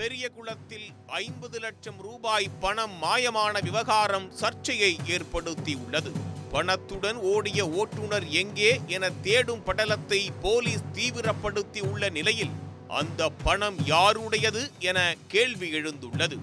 பெரியகுளத்தில் ஐம்பது லட்சம் ரூபாய் பணம் மாயமான விவகாரம் சர்ச்சையை ஏற்படுத்தியுள்ளது பணத்துடன் ஓடிய ஓட்டுநர் எங்கே என தேடும் படலத்தை போலீஸ் தீவிரப்படுத்தி உள்ள நிலையில் அந்த பணம் யாருடையது என கேள்வி எழுந்துள்ளது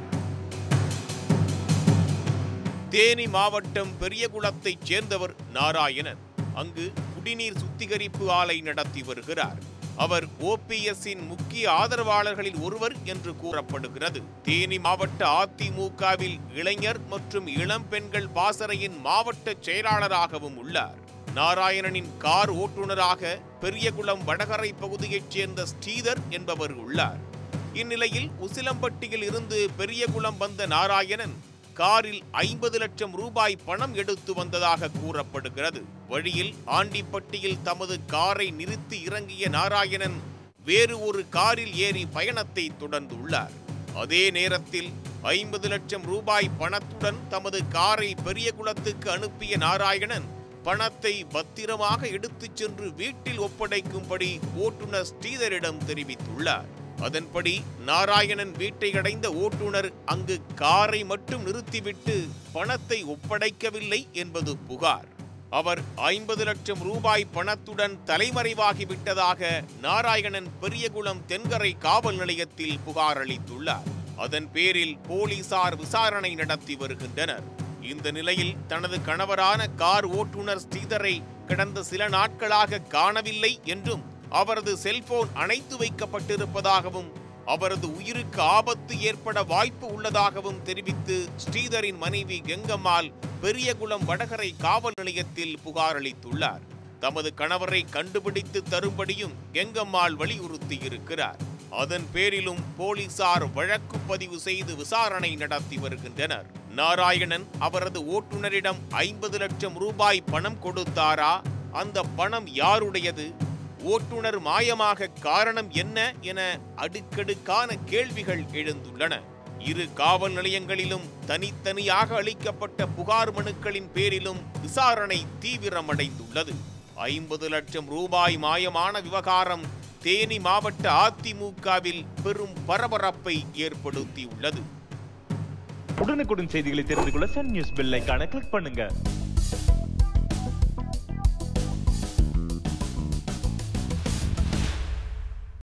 தேனி மாவட்டம் பெரியகுளத்தைச் சேர்ந்தவர் நாராயணன் அங்கு குடிநீர் சுத்திகரிப்பு ஆலை நடத்தி வருகிறார் அவர் ஓபிஎஸ்ஸின் முக்கிய ஆதரவாளர்களில் ஒருவர் என்று கூறப்படுகிறது தேனி மாவட்ட அதிமுகவில் இளைஞர் மற்றும் இளம் பெண்கள் பாசறையின் மாவட்ட செயலாளராகவும் உள்ளார் நாராயணனின் கார் ஓட்டுநராக பெரியகுளம் வடகரை பகுதியைச் சேர்ந்த ஸ்ரீதர் என்பவர் உள்ளார் இந்நிலையில் உசிலம்பட்டியில் இருந்து பெரியகுளம் வந்த நாராயணன் காரில் ஐம்பது லட்சம் ரூபாய் பணம் எடுத்து வந்ததாக கூறப்படுகிறது வழியில் ஆண்டிப்பட்டியில் தமது காரை நிறுத்தி இறங்கிய நாராயணன் வேறு ஒரு காரில் ஏறி பயணத்தை தொடர்ந்துள்ளார் அதே நேரத்தில் ஐம்பது லட்சம் ரூபாய் பணத்துடன் தமது காரை பெரியகுளத்துக்கு அனுப்பிய நாராயணன் பணத்தை பத்திரமாக எடுத்துச் சென்று வீட்டில் ஒப்படைக்கும்படி ஓட்டுநர் ஸ்ரீதரிடம் தெரிவித்துள்ளார் அதன்படி நாராயணன் வீட்டை அடைந்த ஓட்டுநர் அங்கு காரை மட்டும் நிறுத்திவிட்டு பணத்தை ஒப்படைக்கவில்லை என்பது புகார் அவர் ஐம்பது லட்சம் ரூபாய் பணத்துடன் தலைமறைவாகிவிட்டதாக நாராயணன் பெரியகுளம் தென்கரை காவல் நிலையத்தில் புகார் அளித்துள்ளார் அதன் பேரில் போலீசார் விசாரணை நடத்தி வருகின்றனர் இந்த நிலையில் தனது கணவரான கார் ஓட்டுநர் ஸ்ரீதரை கடந்த சில நாட்களாக காணவில்லை என்றும் அவரது செல்போன் அணைத்து வைக்கப்பட்டிருப்பதாகவும் அவரது உயிருக்கு ஆபத்து ஏற்பட வாய்ப்பு உள்ளதாகவும் தெரிவித்து ஸ்ரீதரின் மனைவி கெங்கம்மாள் பெரியகுளம் வடகரை காவல் நிலையத்தில் புகார் அளித்துள்ளார் தமது கணவரை கண்டுபிடித்து தரும்படியும் கெங்கம்மாள் வலியுறுத்தியிருக்கிறார் அதன் பேரிலும் போலீசார் வழக்கு பதிவு செய்து விசாரணை நடத்தி வருகின்றனர் நாராயணன் அவரது ஓட்டுநரிடம் ஐம்பது லட்சம் ரூபாய் பணம் கொடுத்தாரா அந்த பணம் யாருடையது ஓட்டுநர் மாயமாக காரணம் என்ன என அடுக்கடுக்கான கேள்விகள் எழுந்துள்ளன இரு காவல் நிலையங்களிலும் தனித்தனியாக அளிக்கப்பட்ட புகார் மனுக்களின் பேரிலும் விசாரணை தீவிரமடைந்துள்ளது ஐம்பது லட்சம் ரூபாய் மாயமான விவகாரம் தேனி மாவட்ட அதிமுகவில் பெரும் பரபரப்பை ஏற்படுத்தியுள்ளது உடனுக்குடன் செய்திகளை தெரிந்து கொள்ள சன் நியூஸ் பெல் ஐகானை கிளிக் பண்ணுங்க